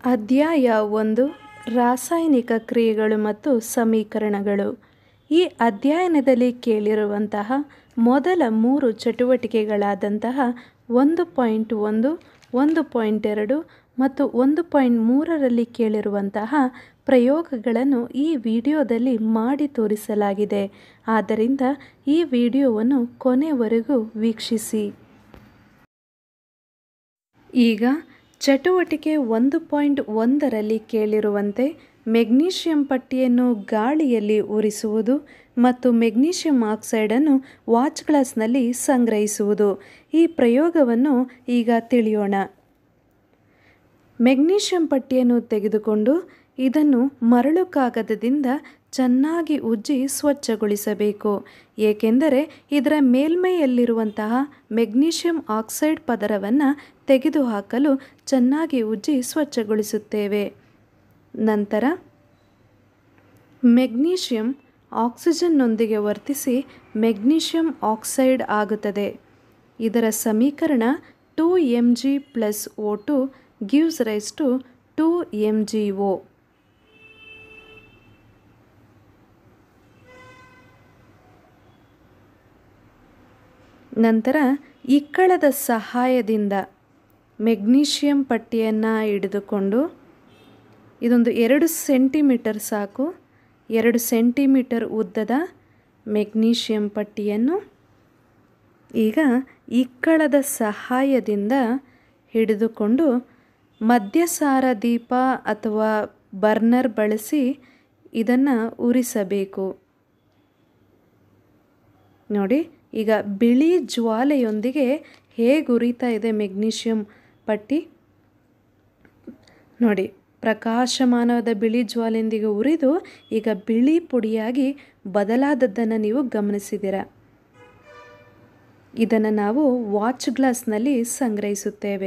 ಅಧ್ಯಾಯ ಒಂದು ರಾಸಾಯನಿಕ ಕ್ರಿಯೆಗಳು ಮತ್ತು ಸಮೀಕರಣಗಳು ಈ ಅಧ್ಯಯನದಲ್ಲಿ ಕೇಳಿರುವಂತಹ ಮೊದಲ ಮೂರು ಚಟುವಟಿಕೆಗಳಾದಂತಹ ಒಂದು ಪಾಯಿಂಟ್ ಒಂದು ಒಂದು ಪಾಯಿಂಟ್ ಎರಡು ಮತ್ತು ಒಂದು ಪಾಯಿಂಟ್ ಮೂರರಲ್ಲಿ ಕೇಳಿರುವಂತಹ ಪ್ರಯೋಗಗಳನ್ನು ಈ ವಿಡಿಯೋದಲ್ಲಿ ಮಾಡಿ ತೋರಿಸಲಾಗಿದೆ ಆದ್ದರಿಂದ ಈ ವಿಡಿಯೋವನ್ನು ಕೊನೆವರೆಗೂ ವೀಕ್ಷಿಸಿ ಈಗ ಚಟುವಟಿಕೆ ಒಂದು ಪಾಯಿಂಟ್ ಒಂದರಲ್ಲಿ ಕೇಳಿರುವಂತೆ ಮೆಗ್ನೀಷಿಯಂ ಪಟ್ಟಿಯನ್ನು ಗಾಳಿಯಲ್ಲಿ ಉರಿಸುವುದು ಮತ್ತು ಮೆಗ್ನೀಷಿಯಂ ಆಕ್ಸೈಡನ್ನು ವಾಚ್ ಗ್ಲಾಸ್ನಲ್ಲಿ ಸಂಗ್ರಹಿಸುವುದು ಈ ಪ್ರಯೋಗವನ್ನು ಈಗ ತಿಳಿಯೋಣ ಮೆಗ್ನೀಷಿಯಂ ಪಟ್ಟಿಯನ್ನು ತೆಗೆದುಕೊಂಡು ಇದನ್ನು ಮರಳು ಕಾಗದದಿಂದ ಚೆನ್ನಾಗಿ ಉಜ್ಜಿ ಸ್ವಚ್ಛಗೊಳಿಸಬೇಕು ಏಕೆಂದರೆ ಇದರ ಮೇಲ್ಮೈಯಲ್ಲಿರುವಂತಹ ಮೆಗ್ನೀಷಿಯಂ ಆಕ್ಸೈಡ್ ಪದರವನ್ನು ತೆಗೆದುಹಾಕಲು ಚೆನ್ನಾಗಿ ಉಜ್ಜಿ ಸ್ವಚ್ಛಗೊಳಿಸುತ್ತೇವೆ ನಂತರ ಮೆಗ್ನೀಷಿಯಂ ಆಕ್ಸಿಜನ್ನೊಂದಿಗೆ ವರ್ತಿಸಿ ಮೆಗ್ನೀಷಿಯಂ ಆಕ್ಸೈಡ್ ಆಗುತ್ತದೆ ಇದರ ಸಮೀಕರಣ two M G plus O two gives rise to two M G O ನಂತರ ಇಕ್ಕಳದ ಸಹಾಯದಿಂದ ಮೆಗ್ನೀಷಿಯಂ ಪಟ್ಟಿಯನ್ನು ಹಿಡಿದುಕೊಂಡು ಇದೊಂದು ಎರಡು ಸೆಂಟಿಮೀಟರ್ ಸಾಕು ಎರಡು ಸೆಂಟಿಮೀಟರ್ ಉದ್ದದ ಮೆಗ್ನೀಷಿಯಂ ಪಟ್ಟಿಯನ್ನು ಈಗ ಇಕ್ಕಳದ ಸಹಾಯದಿಂದ ಹಿಡಿದುಕೊಂಡು ಮದ್ಯಸಾರ ದೀಪ ಅಥವಾ ಬರ್ನರ್ ಬಳಸಿ ಇದನ್ನು ಉರಿಸಬೇಕು ನೋಡಿ ಈಗ ಬಿಳಿ ಜ್ವಾಲೆಯೊಂದಿಗೆ ಹೇಗೆ ಉರಿತಾ ಇದೆ ಮೆಗ್ನೀಷಿಯಂ ಪಟ್ಟಿ ನೋಡಿ ಪ್ರಕಾಶಮಾನವಾದ ಬಿಳಿ ಜ್ವಾಲೆಯೊಂದಿಗೆ ಉರಿದು ಈಗ ಬಿಳಿ ಪುಡಿಯಾಗಿ ಬದಲಾದದ್ದನ್ನು ನೀವು ಗಮನಿಸಿದ್ದೀರ ಇದನ್ನು ನಾವು ವಾಚ್ ಗ್ಲಾಸ್ನಲ್ಲಿ ಸಂಗ್ರಹಿಸುತ್ತೇವೆ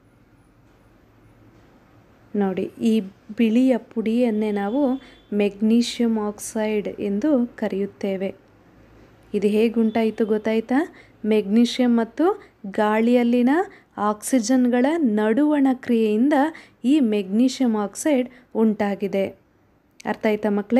ನೋಡಿ ಈ ಬಿಳಿಯ ಪುಡಿಯನ್ನೇ ನಾವು ಮೆಗ್ನೀಷಿಯಂ ಆಕ್ಸೈಡ್ ಎಂದು ಕರೆಯುತ್ತೇವೆ ಇದು ಹೇಗುಂಟಾಯಿತು ಗೊತ್ತಾಯ್ತಾ ಮೆಗ್ನೀಷಿಯಂ ಮತ್ತು ಗಾಳಿಯಲ್ಲಿನ ಆಕ್ಸಿಜನ್ಗಳ ನಡುವಣ ಕ್ರಿಯೆಯಿಂದ ಈ ಮೆಗ್ನೀಷಿಯಂ ಆಕ್ಸೈಡ್ ಉಂಟಾಗಿದೆ ಅರ್ಥ ಆಯ್ತಾ ಮಕ್ಕಳೇ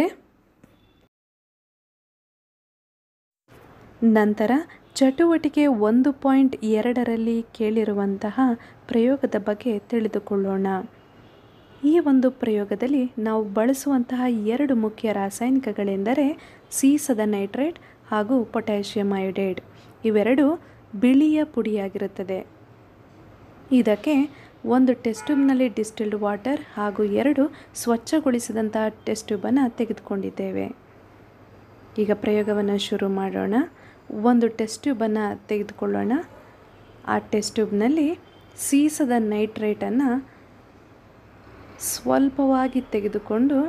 ನಂತರ ಚಟುವಟಿಕೆ ಒಂದು ಪಾಯಿಂಟ್ ಎರಡರಲ್ಲಿ ಕೇಳಿರುವಂತಹ ಪ್ರಯೋಗದ ಬಗ್ಗೆ ತಿಳಿದುಕೊಳ್ಳೋಣ ಈ ಒಂದು ಪ್ರಯೋಗದಲ್ಲಿ ನಾವು ಬಳಸುವಂತಹ ಎರಡು ಮುಖ್ಯ ರಾಸಾಯನಿಕಗಳೆಂದರೆ ಸೀಸದ ನೈಟ್ರೇಟ್ ಹಾಗೂ ಪೊಟ್ಯಾಷಿಯಂ ಅಯೋಡೈಡ್ ಇವೆರಡು ಬಿಳಿಯ ಪುಡಿಯಾಗಿರುತ್ತದೆ ಇದಕ್ಕೆ ಒಂದು ಟೆಸ್ಟ್ ಟ್ಯೂಬ್ನಲ್ಲಿ ಡಿಸ್ಟಿಲ್ಡ್ ವಾಟರ್ ಹಾಗೂ ಎರಡು ಸ್ವಚ್ಛಗೊಳಿಸಿದಂತಹ ಟೆಸ್ಟ್ ಟ್ಯೂಬನ್ನು ತೆಗೆದುಕೊಂಡಿದ್ದೇವೆ ಈಗ ಪ್ರಯೋಗವನ್ನು ಶುರು ಮಾಡೋಣ ಒಂದು ಟೆಸ್ಟ್ ಟ್ಯೂಬನ್ನು ತೆಗೆದುಕೊಳ್ಳೋಣ ಆ ಟೆಸ್ಟ್ ಟ್ಯೂಬ್ನಲ್ಲಿ ಸೀಸದ ನೈಟ್ರೇಟನ್ನು ಸ್ವಲ್ಪವಾಗಿ ತೆಗೆದುಕೊಂಡು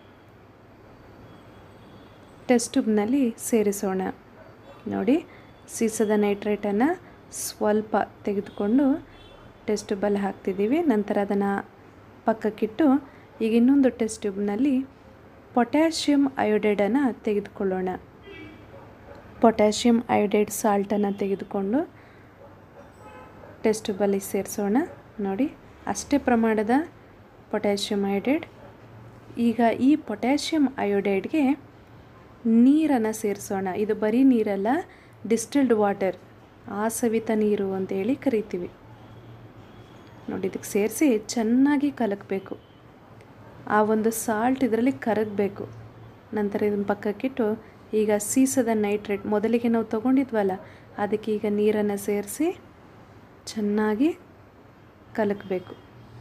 ಟೆಸ್ಟ್ ಟ್ಯೂಬ್ನಲ್ಲಿ ಸೇರಿಸೋಣ ನೋಡಿ ಸೀಸದ ನೈಟ್ರೇಟನ್ನು ಸ್ವಲ್ಪ ತೆಗೆದುಕೊಂಡು ಟೆಸ್ಟ್ ಟ್ಯೂಬಲ್ಲಿ ಹಾಕ್ತಿದ್ದೀವಿ ನಂತರ ಅದನ್ನು ಪಕ್ಕಕ್ಕಿಟ್ಟು ಈಗ ಇನ್ನೊಂದು ಟೆಸ್ಟ್ ಟ್ಯೂಬ್ನಲ್ಲಿ ಪೊಟ್ಯಾಷಿಯಂ ಅಯೋಡೈಡನ್ನು ತೆಗೆದುಕೊಳ್ಳೋಣ ಪೊಟ್ಯಾಷಿಯಂ ಅಯೋಡೈಡ್ ಸಾಲ್ಟನ್ನು ತೆಗೆದುಕೊಂಡು ಟೆಸ್ಟ್ ಟ್ಯೂಬಲ್ಲಿ ಸೇರಿಸೋಣ ನೋಡಿ ಅಷ್ಟೇ ಪ್ರಮಾಣದ ಪೊಟ್ಯಾಷಿಯಂ ಅಯೋಡೈಡ್ ಈಗ ಈ ಪೊಟ್ಯಾಷಿಯಂ ಅಯೋಡೈಡ್ಗೆ ನೀರನ್ನು ಸೇರಿಸೋಣ ಇದು ಬರೀ ನೀರಲ್ಲ ಡಿಸ್ಟಿಲ್ಡ್ ವಾಟರ್ ಆಸವಿತ ನೀರು ಅಂತೇಳಿ ಕರಿತೀವಿ ನೋಡಿ ಇದಕ್ಕೆ ಸೇರಿಸಿ ಚೆನ್ನಾಗಿ ಕಲಕಬೇಕು ಆ ಒಂದು ಸಾಲ್ಟ್ ಇದರಲ್ಲಿ ಕರಗಬೇಕು ನಂತರ ಇದನ್ನು ಪಕ್ಕಕ್ಕಿಟ್ಟು ಈಗ ಸೀಸದ ನೈಟ್ರೇಟ್ ಮೊದಲಿಗೆ ನಾವು ತೊಗೊಂಡಿದ್ವಲ್ಲ ಅದಕ್ಕೆ ಈಗ ನೀರನ್ನು ಸೇರಿಸಿ ಚೆನ್ನಾಗಿ ಕಲಕಬೇಕು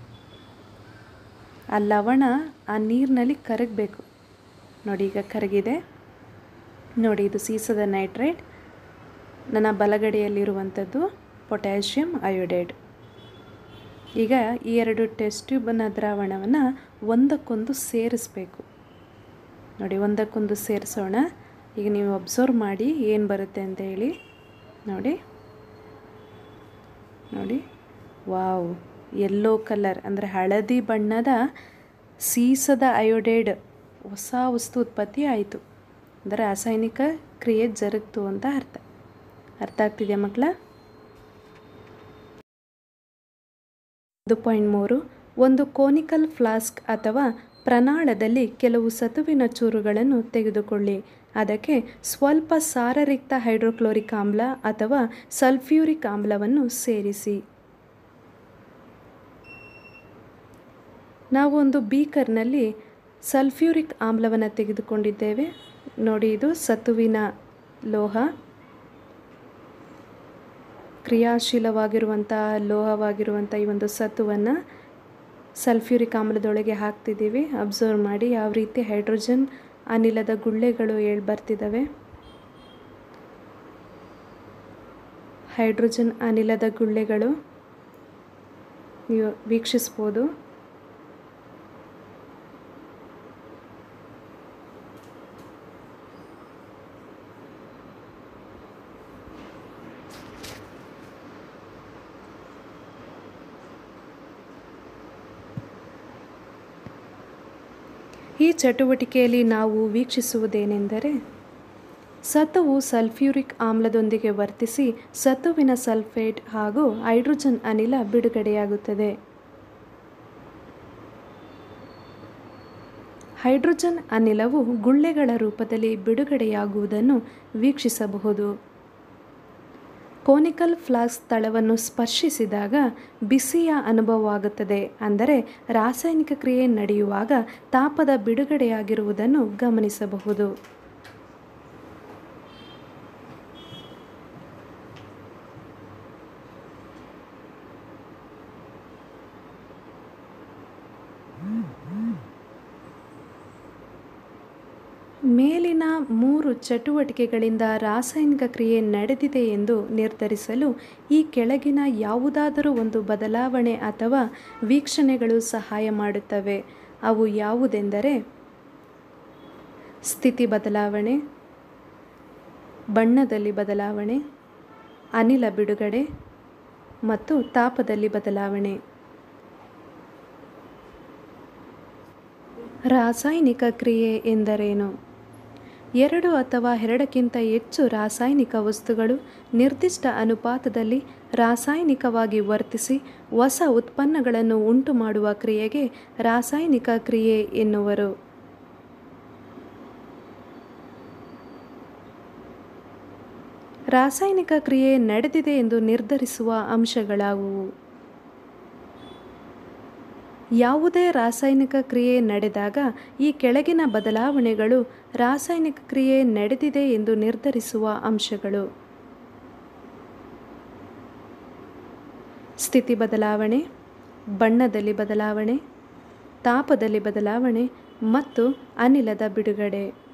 ಆ ಲವಣ ಆ ನೀರಿನಲ್ಲಿ ಕರಗಬೇಕು ನೋಡಿ ಈಗ ಕರಗಿದೆ ನೋಡಿ ಇದು ಸೀಸದ ನೈಟ್ರೇಟ್ ನನ್ನ ಬಲಗಡೆಯಲ್ಲಿರುವಂಥದ್ದು ಪೊಟ್ಯಾಷಿಯಂ ಅಯೋಡೈಡ್ ಈಗ ಈ ಎರಡು ಟೆಸ್ಟ್ ಟ್ಯೂಬನ ದ್ರಾವಣವನ್ನು ಒಂದಕ್ಕೊಂದು ಸೇರಿಸಬೇಕು ನೋಡಿ ಒಂದಕ್ಕೊಂದು ಸೇರಿಸೋಣ ಈಗ ನೀವು ಅಬ್ಸರ್ವ್ ಮಾಡಿ ಏನು ಬರುತ್ತೆ ಅಂತ ಹೇಳಿ ನೋಡಿ ನೋಡಿ ವಾವ್ ಯೆಲ್ಲೋ ಕಲರ್ ಅಂದರೆ ಹಳದಿ ಬಣ್ಣದ ಸೀಸದ ಅಯೋಡೈಡ್ ಹೊಸ ವಸ್ತು ಉತ್ಪತ್ತಿ ಆಯಿತು ಅಂದರೆ ರಾಸಾಯನಿಕ ಕ್ರಿಯೆ ಜರುಗ್ತು ಅಂತ ಅರ್ಥ ಅರ್ಥ ಆಗ್ತಿದೆಯಾ ಮಕ್ಕಳ ಒಂದು ಪಾಯಿಂಟ್ ಮೂರು ಒಂದು ಕೋನಿಕಲ್ ಫ್ಲಾಸ್ಕ್ ಅಥವಾ ಪ್ರನಾಳದಲ್ಲಿ ಕೆಲವು ಸತುವಿನ ಚೂರುಗಳನ್ನು ತೆಗೆದುಕೊಳ್ಳಿ ಅದಕ್ಕೆ ಸ್ವಲ್ಪ ಸಾರರಿಕ್ತ ಹೈಡ್ರೋಕ್ಲೋರಿಕ್ ಆಮ್ಲ ಅಥವಾ ಸಲ್ಫ್ಯೂರಿಕ್ ಆಮ್ಲವನ್ನು ಸೇರಿಸಿ ನಾವು ಒಂದು ಬೀಕರ್ನಲ್ಲಿ ಸಲ್ಫ್ಯೂರಿಕ್ ಆಮ್ಲವನ್ನು ತೆಗೆದುಕೊಂಡಿದ್ದೇವೆ ನೋಡಿ ಇದು ಸತುವಿನ ಲೋಹ ಕ್ರಿಯಾಶೀಲವಾಗಿರುವಂಥ ಲೋಹವಾಗಿರುವಂಥ ಈ ಒಂದು ಸತುವನ್ನು ಸಲ್ಫ್ಯೂರಿಕ್ ಆಮ್ಲದೊಳಗೆ ಹಾಕ್ತಿದ್ದೀವಿ ಅಬ್ಸರ್ವ್ ಮಾಡಿ ಯಾವ ರೀತಿ ಹೈಡ್ರೋಜನ್ ಅನಿಲದ ಗುಳ್ಳೆಗಳು ಏಳಿ ಬರ್ತಿದ್ದಾವೆ ಹೈಡ್ರೋಜನ್ ಅನಿಲದ ಗುಳ್ಳೆಗಳು ನೀವು ವೀಕ್ಷಿಸ್ಬೋದು ಈ ಚಟುವಟಿಕೆಯಲ್ಲಿ ನಾವು ವೀಕ್ಷಿಸುವುದೇನೆಂದರೆ ಸತುವು ಸಲ್ಫ್ಯೂರಿಕ್ ಆಮ್ಲದೊಂದಿಗೆ ವರ್ತಿಸಿ ಸತುವಿನ ಸಲ್ಫೇಟ್ ಹಾಗೂ ಹೈಡ್ರೋಜನ್ ಅನಿಲ ಬಿಡುಗಡೆಯಾಗುತ್ತದೆ ಹೈಡ್ರೋಜನ್ ಅನಿಲವು ಗುಳ್ಳೆಗಳ ರೂಪದಲ್ಲಿ ಬಿಡುಗಡೆಯಾಗುವುದನ್ನು ವೀಕ್ಷಿಸಬಹುದು ಕೋನಿಕಲ್ ಫ್ಲಾಸ್ಕ್ ತಳವನ್ನು ಸ್ಪರ್ಶಿಸಿದಾಗ ಬಿಸಿಯ ಅನುಭವವಾಗುತ್ತದೆ ಅಂದರೆ ರಾಸಾಯನಿಕ ಕ್ರಿಯೆ ನಡೆಯುವಾಗ ತಾಪದ ಬಿಡುಗಡೆಯಾಗಿರುವುದನ್ನು ಗಮನಿಸಬಹುದು ಮೇಲಿನ ಮೂರು ಚಟುವಟಿಕೆಗಳಿಂದ ರಾಸಾಯನಿಕ ಕ್ರಿಯೆ ನಡೆದಿದೆ ಎಂದು ನಿರ್ಧರಿಸಲು ಈ ಕೆಳಗಿನ ಯಾವುದಾದರೂ ಒಂದು ಬದಲಾವಣೆ ಅಥವಾ ವೀಕ್ಷಣೆಗಳು ಸಹಾಯ ಮಾಡುತ್ತವೆ ಅವು ಯಾವುದೆಂದರೆ ಸ್ಥಿತಿ ಬದಲಾವಣೆ ಬಣ್ಣದಲ್ಲಿ ಬದಲಾವಣೆ ಅನಿಲ ಬಿಡುಗಡೆ ಮತ್ತು ತಾಪದಲ್ಲಿ ಬದಲಾವಣೆ ರಾಸಾಯನಿಕ ಕ್ರಿಯೆ ಎಂದರೇನು ಎರಡು ಅಥವಾ ಎರಡಕ್ಕಿಂತ ಹೆಚ್ಚು ರಾಸಾಯನಿಕ ವಸ್ತುಗಳು ನಿರ್ದಿಷ್ಟ ಅನುಪಾತದಲ್ಲಿ ರಾಸಾಯನಿಕವಾಗಿ ವರ್ತಿಸಿ ಹೊಸ ಉತ್ಪನ್ನಗಳನ್ನು ಉಂಟು ಮಾಡುವ ಕ್ರಿಯೆಗೆ ರಾಸಾಯನಿಕ ಕ್ರಿಯೆ ಎನ್ನುವರು ರಾಸಾಯನಿಕ ಕ್ರಿಯೆ ನಡೆದಿದೆ ಎಂದು ನಿರ್ಧರಿಸುವ ಅಂಶಗಳಾವುವು ಯಾವುದೇ ರಾಸಾಯನಿಕ ಕ್ರಿಯೆ ನಡೆದಾಗ ಈ ಕೆಳಗಿನ ಬದಲಾವಣೆಗಳು ರಾಸಾಯನಿಕ ಕ್ರಿಯೆ ನಡೆದಿದೆ ಎಂದು ನಿರ್ಧರಿಸುವ ಅಂಶಗಳು ಸ್ಥಿತಿ ಬದಲಾವಣೆ ಬಣ್ಣದಲ್ಲಿ ಬದಲಾವಣೆ ತಾಪದಲ್ಲಿ ಬದಲಾವಣೆ ಮತ್ತು ಅನಿಲದ ಬಿಡುಗಡೆ